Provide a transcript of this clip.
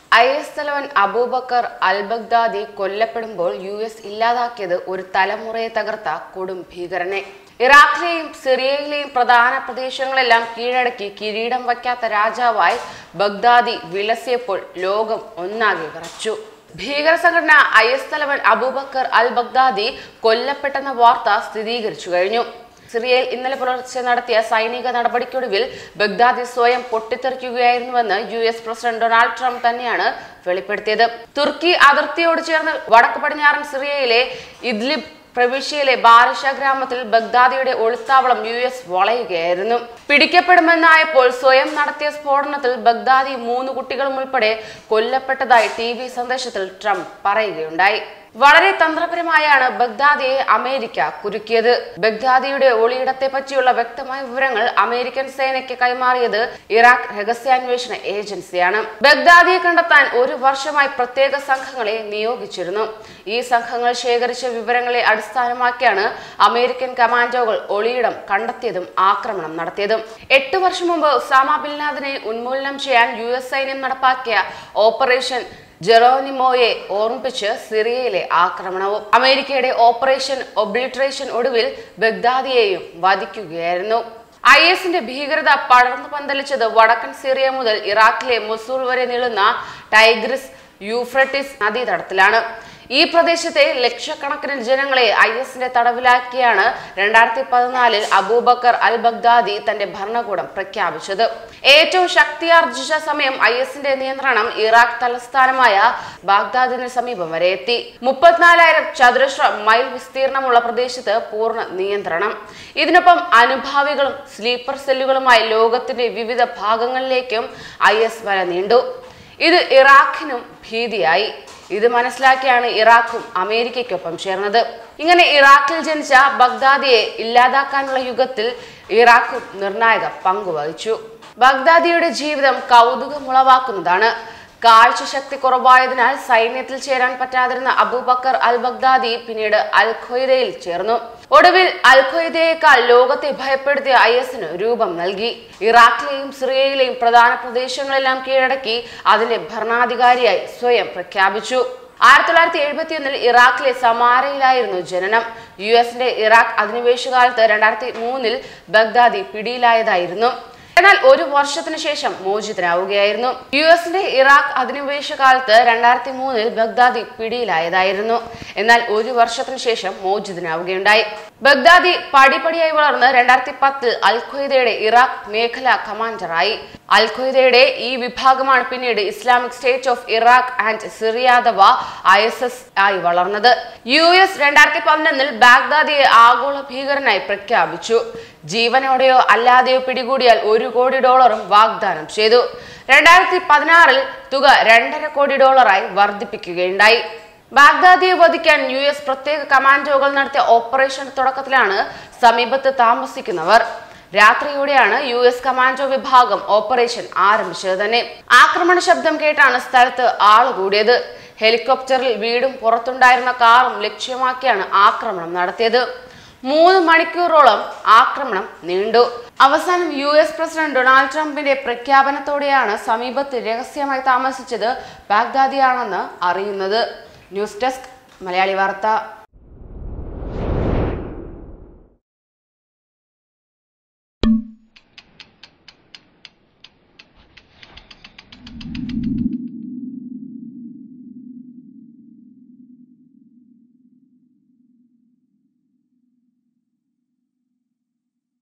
I S തലവൻ Abu Bakr al Baghdadi കൊല്ലപ്പെടുമ്പോൾ U S ഇല്ലാതാക്കിയത് ഒരു തലമുറയെ തകർത്ത കൊടും ഭീകരനെ ഇറാഖിലെയും സിറിയയിലെയും പ്രധാന പ്രദേശങ്ങളെല്ലാം കീഴടക്കി കിരീടം വയ്ക്കാത്ത രാജാവായി ബഗ്ദാദി വിലസിയപ്പോൾ ലോകം ഒന്നാകെ വിറച്ചു ഭീകര സംഘടന ഐ എസ് തലവൻ അബൂബക്കർ അൽ ബഗ്ദാദി കൊല്ലപ്പെട്ടെന്ന വാർത്ത സ്ഥിരീകരിച്ചു കഴിഞ്ഞു സിറിയയിൽ ഇന്നലെ പുലർച്ചെ നടത്തിയ സൈനിക നടപടിക്കൊടുവിൽ ബഗ്ദാദി സ്വയം പൊട്ടിത്തെറിക്കുകയായിരുന്നുവെന്ന് U S president Donald Trump തന്നെയാണ് വെളിപ്പെടുത്തിയത് തുർക്കി അതിർത്തിയോട് ചേർന്ന് വടക്ക് പടിഞ്ഞാറൻ സിറിയയിലെ ഇദ്ലിബ് പ്രവിശ്യയിലെ ബാരിഷ ഗ്രാമത്തിൽ ബഗ്ദാദിയുടെ ഒളിത്താവളം യു എസ് വളയുകയായിരുന്നു പിടിക്കപ്പെടുമെന്നായപ്പോൾ സ്വയം നടത്തിയ സ്ഫോടനത്തിൽ ബഗ്ദാദി മൂന്ന് കുട്ടികളും ഉൾപ്പെടെ കൊല്ലപ്പെട്ടതായി ടി വി സന്ദേശത്തിൽ ട്രംപ് പറയുകയുണ്ടായി വളരെ തന്ത്രപരമായാണ് ബഗ്ദാദിയെ അമേരിക്ക കുരുക്കിയത് ബഗ്ദാദിയുടെ ഒളിയിടത്തെ പറ്റിയുള്ള വ്യക്തമായ വിവരങ്ങൾ അമേരിക്കൻ സേനയ്ക്ക് കൈമാറിയത് ഇറാഖ് രഹസ്യാന്വേഷണ ഏജൻസിയാണ് ബഗ്ദാദിയെ കണ്ടെത്താൻ ഒരു വർഷമായി പ്രത്യേക സംഘങ്ങളെ നിയോഗിച്ചിരുന്നു ഈ സംഘങ്ങൾ ശേഖരിച്ച വിവരങ്ങളെ അടിസ്ഥാനമാക്കിയാണ് അമേരിക്കൻ കമാൻഡോകൾ ഒളിയിടം കണ്ടെത്തിയതും ആക്രമണം നടത്തിയതും എട്ട് വർഷം മുമ്പ് ഉസാമ ബിൻ ലാദനെ ഉന്മൂലനം ചെയ്യാൻ യു എസ് സൈന്യം നടപ്പാക്കിയ ഓപ്പറേഷൻ ജെറോനിമോയെ ഓർമ്മിപ്പിച്ച് സിറിയയിലെ ആക്രമണവും അമേരിക്കയുടെ ഓപ്പറേഷൻ ഒബ്ലിട്രേഷൻ ഒടുവിൽ ബഗ്ദാദിയെയും വധിക്കുകയായിരുന്നു ഐ എസിന്റെ ഭീകരത പടർന്നു പന്തലിച്ചത് വടക്കൻ സിറിയ മുതൽ ഇറാഖിലെ മൊസൂൾ വരെ നീളുന്ന ടൈഗ്രിസ് യൂഫ്രട്ടിസ് നദീതടത്തിലാണ് ഈ പ്രദേശത്തെ ലക്ഷക്കണക്കിന് ജനങ്ങളെ ഐ എസിന്റെ തടവിലാക്കിയാണ് രണ്ടായിരത്തി പതിനാലിൽ അബൂബക്കർ അൽ ബഗ്ദാദി തന്റെ ഭരണകൂടം പ്രഖ്യാപിച്ചത് ഏറ്റവും ശക്തിയാർജിച്ച സമയം ഐ എസിന്റെ നിയന്ത്രണം ഇറാഖ് തലസ്ഥാനമായ ബാഗ്ദാദിന് സമീപം വരെ എത്തി മുപ്പത്തിനാലായിരം ചതുരശ്ര മൈൽ വിസ്തീർണമുള്ള പ്രദേശത്ത് പൂർണ്ണ നിയന്ത്രണം ഇതിനൊപ്പം അനുഭാവികളും സ്ലീപ്പർ സെല്ലുകളുമായി ലോകത്തിന്റെ വിവിധ ഭാഗങ്ങളിലേക്കും ഐ എസ് വല നീണ്ടു ഇത് ഇറാഖിനും ഭീതിയായി ഇത് മനസ്സിലാക്കിയാണ് ഇറാഖും അമേരിക്കയ്ക്കൊപ്പം ചേർന്നത് ഇങ്ങനെ ഇറാഖിൽ ജനിച്ച ബഗ്ദാദിയെ ഇല്ലാതാക്കാനുള്ള യുഗത്തിൽ ഇറാഖും നിർണായക പങ്കുവഹിച്ചു ബഗ്ദാദിയുടെ ജീവിതം കൗതുകമുളവാക്കുന്നതാണ് കാഴ്ചശക്തി കുറവായതിനാൽ സൈന്യത്തിൽ ചേരാൻ പറ്റാതിരുന്ന അബൂബക്കർ അൽ ബഗ്ദാദി പിന്നീട് അൽ ഖ്വയ്ദയിൽ ചേർന്നു ഒടുവിൽ അൽ ഖ്വയ്ദയേക്കാൾ ലോകത്തെ ഭയപ്പെടുത്തിയ ഐ എസിന് രൂപം നൽകി ഇറാഖിലെയും സിറിയയിലെയും പ്രധാന പ്രദേശങ്ങളെല്ലാം കീഴടക്കി അതിന്റെ ഭരണാധികാരിയായി സ്വയം പ്രഖ്യാപിച്ചു ആയിരത്തി തൊള്ളായിരത്തി എഴുപത്തിയൊന്നിൽ ഇറാഖിലെ സമാരയിലായിരുന്നു ജനനം യു എസിന്റെ ഇറാഖ് അധിനിവേശ കാലത്ത് രണ്ടായിരത്തി മൂന്നിൽ ബഗ്ദാദി പിടിയിലായതായിരുന്നു എന്നാൽ ഒരു വർഷത്തിന് ശേഷം മോചിതനാവുകയായിരുന്നു യു എസിന്റെ ഇറാഖ് അധിനിവേശ കാലത്ത് രണ്ടായിരത്തി മൂന്നിൽ ബഗ്ദാദി പിടിയിലായതായിരുന്നു എന്നാൽ ഒരു വർഷത്തിന് ശേഷം മോചിതനാവുകയുണ്ടായി ബഗ്ദാദി പടിപടിയായി വളർന്ന് രണ്ടായിരത്തി പത്തിൽ അൽ ഖ്വയ്ദയുടെ ഇറാഖ് മേഖല കമാൻഡറായി അൽ ഖ്വയ്ദയുടെ ഈ വിഭാഗമാണ് പിന്നീട് Islamic State of Iraq and Syria അഥവാ ഐ എസ് എസ് ആയി വളർന്നത് യു എസ് രണ്ടായിരത്തി പതിനൊന്നിൽ ബാഗ്ദാദിയെ ആഗോള ഭീകരനായി പ്രഖ്യാപിച്ചു ജീവനോടെയോ അല്ലാതെയോ പിടികൂടിയാൽ ഒരു കോടി ഡോളറും വാഗ്ദാനം ചെയ്തു രണ്ടായിരത്തി പതിനാറിൽ തുക രണ്ടര കോടി ഡോളറായി വർദ്ധിപ്പിക്കുകയുണ്ടായി ബാഗ്ദാദിയെ വധിക്കാൻ യു എസ് പ്രത്യേക കമാൻഡോകൾ നടത്തിയ ഓപ്പറേഷൻ തുടക്കത്തിലാണ് സമീപത്ത് താമസിക്കുന്നവർ രാത്രിയോടെയാണ് യു എസ് കമാൻഡോ വിഭാഗം ഓപ്പറേഷൻ ആരംഭിച്ചത് തന്നെ ആക്രമണ ശബ്ദം കേട്ടാണ് സ്ഥലത്ത് ആള് കൂടിയത് ഹെലികോപ്റ്ററിൽ വീടും പുറത്തുണ്ടായിരുന്ന കാറും ലക്ഷ്യമാക്കിയാണ് ആക്രമണം നടത്തിയത് മൂന്ന് മണിക്കൂറോളം ആക്രമണം നീണ്ടു അവസാനം യു എസ് പ്രസിഡന്റ് ഡൊണാൾഡ് ട്രംപിന്റെ പ്രഖ്യാപനത്തോടെയാണ് സമീപത്ത് രഹസ്യമായി താമസിച്ചത് ബാഗ്ദാദിയാണെന്ന് അറിയുന്നത് ന്യൂസ് ഡെസ്ക് മലയാളി വാർത്ത